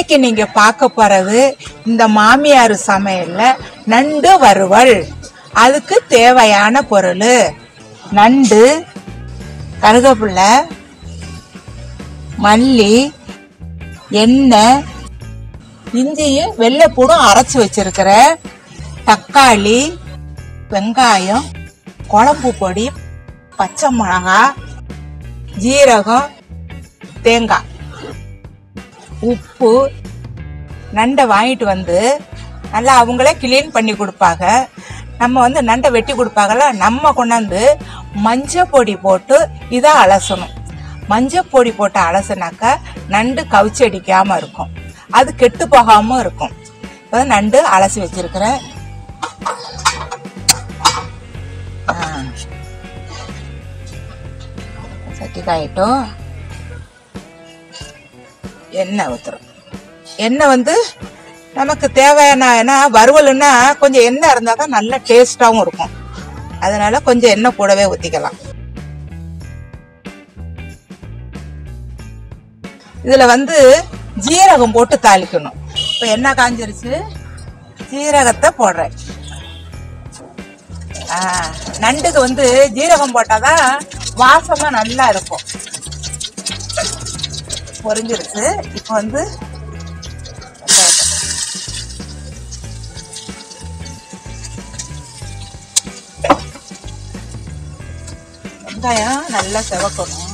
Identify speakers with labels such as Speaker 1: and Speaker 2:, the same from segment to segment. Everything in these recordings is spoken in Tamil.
Speaker 1: இன்னைக்கு நீங்க பார்க்க போறது இந்த மாமியார் சமையல்ல நண்டு வறுவல் அதுக்கு தேவையான பொருள் நண்டு கருவேப்பிலை மல்லி எண்ணெய் இஞ்சியும் வெள்ளைப்பூடும் அரைச்சி வச்சிருக்கிறேன் தக்காளி வெங்காயம் குழம்பு பொடி பச்சை மிளகாய் ஜீரகம் தேங்காய் உப்பு நண்டை வாங்கிட்டு வந்து நல்லா அவங்களே கிளீன் பண்ணி கொடுப்பாங்க நம்ம வந்து நண்டை வெட்டி கொடுப்பாங்கல்ல நம்ம கொண்டாந்து மஞ்சள் பொடி போட்டு இதை அலசணும் மஞ்சள் பொடி போட்டு அலசுனாக்கா நண்டு கவிச்சு அடிக்காம இருக்கும் அது கெட்டு போகாம இருக்கும் இப்போ நண்டு அலசி வச்சிருக்கிறேன் ஆ. சட்டி காயட்டும் எண்ணெய் ஊற்றுறோம் எண்ணெய் வந்து நமக்கு தேவையான ஏன்னா வறுவலுன்னா கொஞ்சம் எண்ணெய் இருந்தால் தான் நல்ல டேஸ்டாகவும் இருக்கும் அதனால கொஞ்சம் எண்ணெய் கூடவே ஊற்றிக்கலாம் இதில் வந்து ஜீரகம் போட்டு தாளிக்கணும் இப்போ எண்ணெய் காஞ்சிருச்சு ஜீரகத்தை போடுறேன் ஆ, நண்டுக்கு வந்து ஜீரகம் போட்டாதான் வாசமா நல்லா இருக்கும் பொரிஞ்சிருச்சு இப்போ வந்து வெங்காயம் நல்லா செவக்கணும்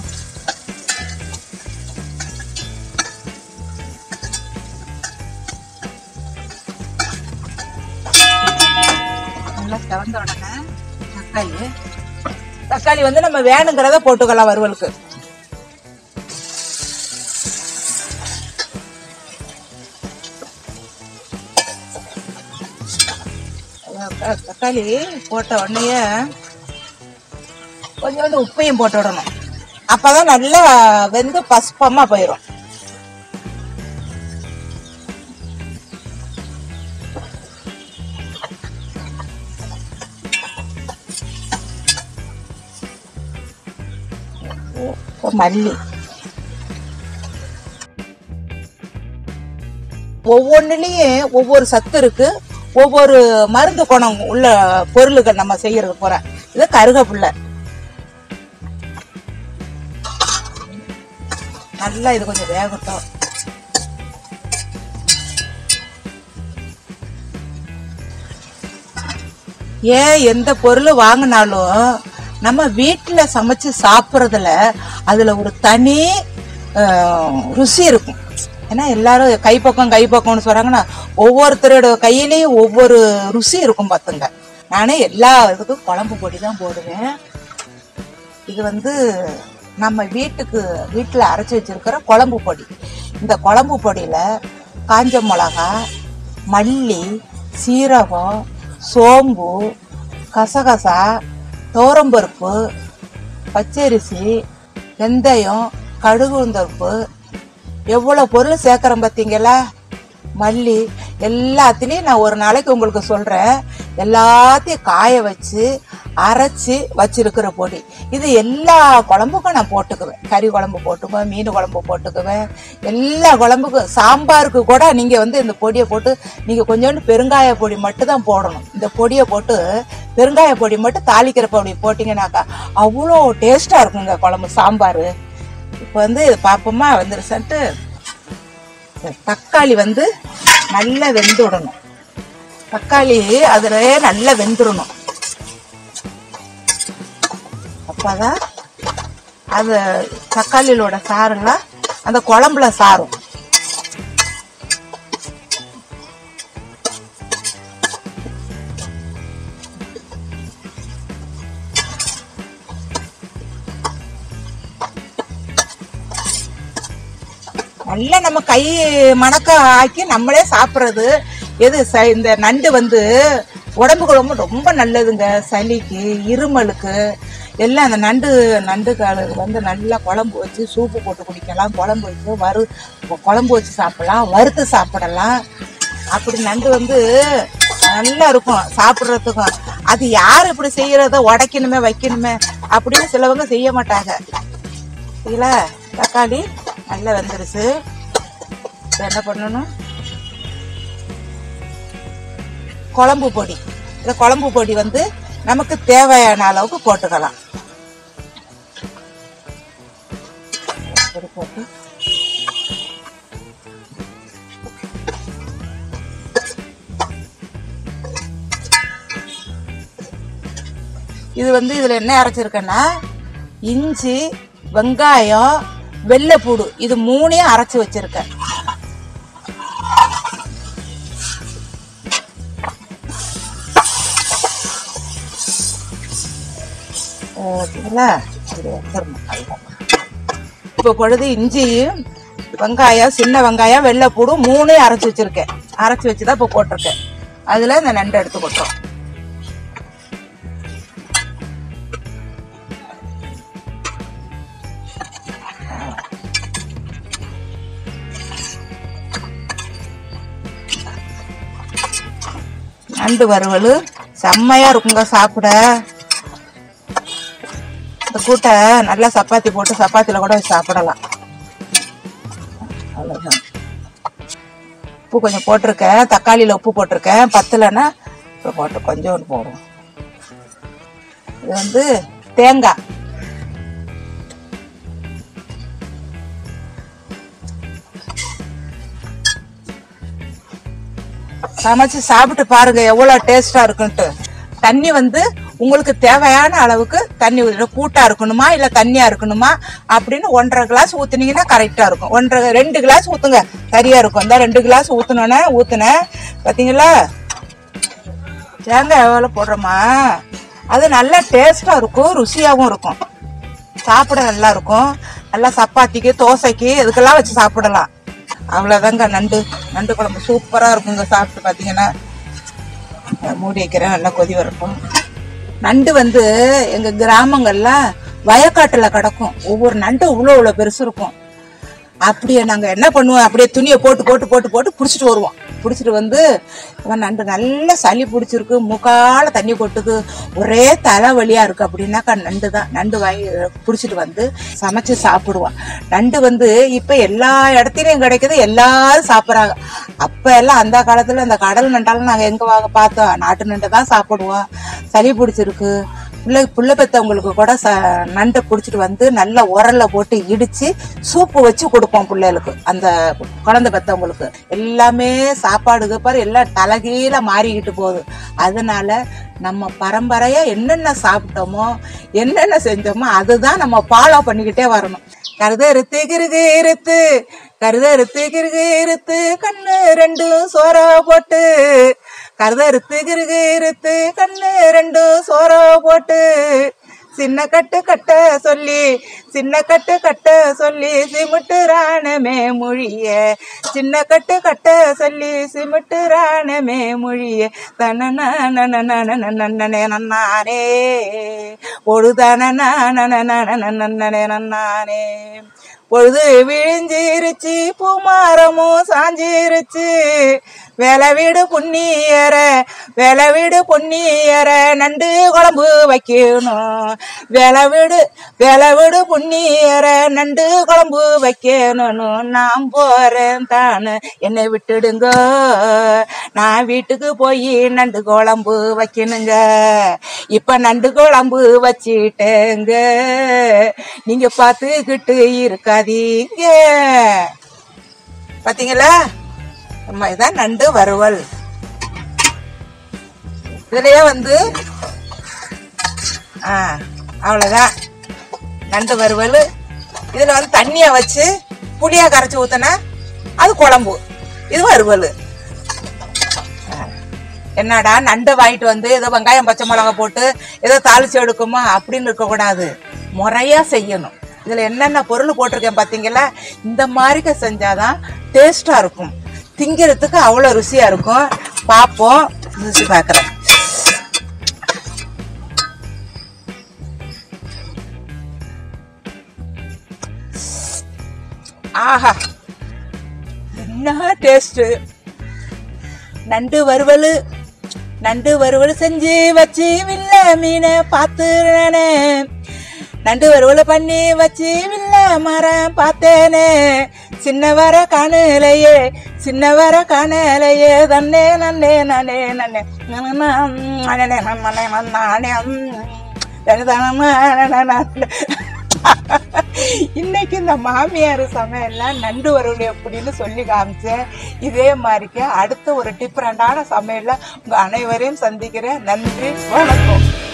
Speaker 1: நல்லா செவந்த உடனே தக்காளி தக்காளி வந்து நம்ம வேணுங்கிறத போட்டுக்கலாம் வறுவலுக்கு த- தக்காளி போட்ட உடனே கொஞ்சோண்டு உப்பையும் போட்டு விடணும் அப்பதான் நல்லா வெந்து பசுப்பமா போயிடும் இப்போ மல்லி ஒவ்வொன்றுலயும் ஒவ்வொரு சத்து இருக்கு ஒவ்வொரு மருந்து குணம் உள்ள பொருளுகள் நம்ம செய்யறது போற இது கருகப்புல்லை நல்லா இது கொஞ்சம் வேகட்டும் ஏன் எந்த பொருள் வாங்கினாலும் நம்ம வீட்டுல சமைச்சு சாப்பிட்றதுல அதுல ஒரு தனி ஆஹ், ருசி இருக்கும் ஏன்னா எல்லாரும் கைப்பக்கம் கைப்பக்கம்னு சொல்றாங்கன்னா ஒவ்வொருத்தரோட கையிலயும் ஒவ்வொரு ருசி இருக்கும் பார்த்துங்க நானே எல்லா இதுக்கும் குழம்பு பொடி தான் போடுவேன் இது வந்து நம்ம வீட்டுக்கு வீட்டில் அரைச்சி வச்சிருக்கிற குழம்பு பொடி இந்த குழம்பு பொடியில் காஞ்ச மிளகா மல்லி சீரகம் சோம்பு கசகசா துவரம்பருப்பு பச்சரிசி வெந்தயம் கடுகு உளுந்தம்பருப்பு எவ்வளோ பொருள் சேர்க்குறேன் பார்த்தீங்களா மல்லி எல்லாத்துலேயும் நான் ஒரு நாளைக்கு உங்களுக்கு சொல்கிறேன் எல்லாத்தையும் காய வச்சு அரைச்சி வச்சிருக்கிற பொடி இது எல்லா குழம்புக்கும் நான் போட்டுக்குவேன் கறி குழம்பு போட்டுக்குவேன் மீன் குழம்பு போட்டுக்குவேன் எல்லா குழம்புக்கும் சாம்பாருக்கு கூட நீங்கள் வந்து இந்த பொடியை போட்டு நீங்கள் கொஞ்சோண்டு பெருங்காய பொடி மட்டும் தான் போடணும் இந்த பொடியை போட்டு பெருங்காய பொடி மட்டும் தாளிக்கிற பொடி போட்டிங்கனாக்கா அவ்வளோ டேஸ்ட்டாக இருக்குங்க குழம்பு சாம்பார் இப்போ வந்து இது பார்ப்போமா வந்துருச்சான்ட்டு தக்காளி வந்து நல்லா வெந்து விடணும் தக்காளி அதுல நல்லா வெந்துடணும் அப்பதான் அது தக்காளியோட சாறுலாம் அந்த குழம்புல சாரும் நல்லா நம்ம கை மணக்க ஆக்கி நம்மளே சாப்பிட்றது எது ச- இந்த நண்டு வந்து உடம்புக்கு ரொம்ப ரொம்ப நல்லதுங்க சளிக்கு இருமலுக்கு எல்லாம் அந்த நண்டு நண்டு காலு வந்து நல்லா குழம்பு வச்சு சூப்பு போட்டு குடிக்கலாம் குழம்பு வச்சு வறு குழம்பு வச்சு சாப்பிடலாம் வறுத்து சாப்பிடலாம் அப்படி நண்டு வந்து நல்லா இருக்கும் சாப்பிட்றதுக்கும் அது யார் இப்படி செய்யறத உடைக்கணுமே வைக்கணுமே அப்படின்னு சிலவங்க செய்ய மாட்டாங்க சரிங்களா தக்காளி நல்லா வெந்துருச்சு இப்ப என்ன பண்ணணும் குழம்பு பொடி இந்த குழம்பு பொடி வந்து நமக்கு தேவையான அளவுக்கு போட்டுக்கலாம் பொடி போட்டு இது வந்து இதுல என்ன அரைச்சிருக்கேன்னா இஞ்சி வெங்காயம் வெள்ளைப்பூடு இது மூணையும் அரைச்சு வச்சிருக்கேன் ஓகேங்களா இது வச்சிடணும் அதுதான். இப்போ பொழுது இஞ்சியும் வெங்காயம் சின்ன வெங்காயம் வெள்ளைப்பூடு மூணையும் அரைச்சு வச்சிருக்கேன் அரைச்சு வச்சு தான் இப்போ போட்டிருக்கேன் அதில் இந்த நண்டு எடுத்து கொட்டுறோம் நண்டு வறுவல் செம்மையா இருக்குங்க சாப்பிட இந்த கூட்டை நல்லா சப்பாத்தி போட்டு சப்பாத்தில கூட வச்சு சாப்பிடலாம் அவ்வளவுதான் உப்பு கொஞ்சம் போட்டிருக்கேன் தக்காளியில உப்பு போட்டிருக்கேன் பத்தலைன்னா இப்போ போட்டு கொஞ்சோண்டு போடுவோம் இது வந்து தேங்காய் சமைச்சு சாப்பிட்டு பாருங்க எவ்வளவு டேஸ்டா இருக்குன்ட்டு தண்ணி வந்து உங்களுக்கு தேவையான அளவுக்கு தண்ணி ஊத்தணும். கூட்டா இருக்கணுமா இல்ல தண்ணியா இருக்கணுமா அப்படின்னு ஒன்றரை கிளாஸ் ஊத்துனீங்கன்னா கரெக்டா இருக்கும் ஒன்றரை ரெண்டு கிளாஸ் ஊத்துங்க சரியா இருக்கும் இந்த ரெண்டு கிளாஸ் ஊத்துனோன்னே ஊத்துனேன் பாத்தீங்களா தேங்காய் எவ்வளவு போடுறோமா அது நல்லா டேஸ்டா இருக்கும் ருசியாவும் இருக்கும் சாப்பிட நல்லா இருக்கும் நல்லா சப்பாத்திக்கு தோசைக்கு இதுக்கெல்லாம் வச்சு சாப்பிடலாம் அவ்வளோதாங்க நண்டு நண்டு குழம்பு சூப்பராக இருக்குங்க சாப்பிட்டு பார்த்தீங்கன்னா நான் மூடி வைக்கிறேன் நல்லா கொதி வரட்டும் நண்டு வந்து எங்கள் கிராமங்கள்ல வயக்காட்டில் கிடக்கும் ஒவ்வொரு நண்டு இவ்வளோ இவ்வளோ பெருசு இருக்கும் அப்படியே நாங்கள் என்ன பண்ணுவோம் அப்படியே துணியை போட்டு போட்டு போட்டு போட்டு பிடிச்சிட்டு வருவோம் பிடிச்சிட்டு வந்து இவன் நண்டு நல்லா சளி பிடிச்சிருக்கு முக்கால தண்ணி கொட்டுது ஒரே தலைவலியா இருக்கு அப்படின்னாக்கா நண்டு தான் நண்டு வாங்கி பிடிச்சிட்டு வந்து சமைச்சு சாப்பிடுவான் நண்டு வந்து இப்ப எல்லா இடத்துலயும் கிடைக்குது எல்லாரும் சாப்பிட்றாங்க அப்ப எல்லாம் அந்த காலத்துல அந்த கடல் நண்டாலும் நாங்க எங்க வாங்க பார்த்தோம் நாட்டு நண்டை தான் சாப்பிடுவோம் சளி பிடிச்சிருக்கு பிள்ளை புள்ள பெத்தவங்களுக்கு கூட ச நண்டை பிடிச்சிட்டு வந்து நல்லா உரல்ல போட்டு இடிச்சு சூப்பு வச்சு கொடுப்போம் பிள்ளைகளுக்கு அந்த குழந்தை பெத்தவங்களுக்கு எல்லாமே சாப்பாடுக்கு பாரு எல்லாம் தலகீழ மாறிக்கிட்டு போகுது அதனால நம்ம பரம்பரையா என்னென்ன சாப்பிட்டோமோ என்னென்ன செஞ்சோமோ அதுதான் நம்ம ஃபாலோ பண்ணிக்கிட்டே வரணும் கருதறுத்து கிருகு இருத்து கருதறுத்து கிருகு இருத்து கண்ணு ரெண்டும் சோற போட்டு கருதறுத்து கிருகு இருத்து கண்ணு ரெண்டும் சோற போட்டு சின்ன கட்டு கட்ட சொல்லி சின்ன கட்டு கட்ட சொல்லி சிமிட்டு ராணமே மொழிய சின்ன கட்டு கட்ட சொல்லி சிமிட்டு ராணமே மொழிய தனன நன்னனே நன்னானே பொழுதன நன்னனே நன்னானே பொழுது விழிஞ்சிருச்சு பூமாரமும் சாஞ்சிருச்சு வேலை வீடு புண்ணியர வேலை வீடு புண்ணியர நண்டு குழம்பு வைக்கணும் வேலை வீடு வேலை வீடு புண்ணியர நண்டு குழம்பு வைக்கணும் நான் போறேன் தானு என்னை விட்டுடுங்க நான் வீட்டுக்கு போய் நண்டு குழம்பு வைக்கணுங்க இப்ப நண்டு குழம்பு வச்சிட்டேங்க நீங்க பார்த்துக்கிட்டு இருக்காதீங்க பாத்தீங்களா நம்ம இதான் நண்டு வறுவல் இதுலயே வந்து ஆ அவ்வளவுதான் நண்டு வறுவல் இதுல வந்து தண்ணிய வச்சு புளியா கரைச்சி ஊத்தினா அது குழம்பு இது வறுவல் என்னடா நண்டை வாங்கிட்டு வந்து ஏதோ வெங்காயம் பச்சை மிளகா போட்டு ஏதோ தாளிச்சு எடுக்குமா அப்படின்னு இருக்கக்கூடாது முறையா செய்யணும் இதுல என்னென்ன பொருள் போட்டிருக்கேன் பாத்தீங்களா இந்த மாதிரிக்க செஞ்சாதான் டேஸ்டா இருக்கும் திங்கிறதுக்கு அவ்வளோ ருசியா இருக்கும் பார்ப்போம் ருசி பார்க்குறேன் ஆஹா என்ன டேஸ்ட் நண்டு வறுவல் நண்டு வறுவல் செஞ்சு வச்சு வில்ல மீனை பார்த்துறேனே நண்டு வறுவல் பண்ணி வச்சு வில்ல மரம் பார்த்தேனே சின்னவர காணலையே சின்னவர காணலையே தன்னே நன்னே நனே நன்னே நனே நன்னே நன்னானே இன்னைக்கு இந்த மாமியார் சமையல்லாம் நண்டு வரவு எப்படின்னு சொல்லி காமிச்சேன் இதே மாதிரிக்கு அடுத்த ஒரு டிஃப்ரெண்டான சமையல்ல உங்க அனைவரையும் சந்திக்கிறேன் நன்றி வணக்கம்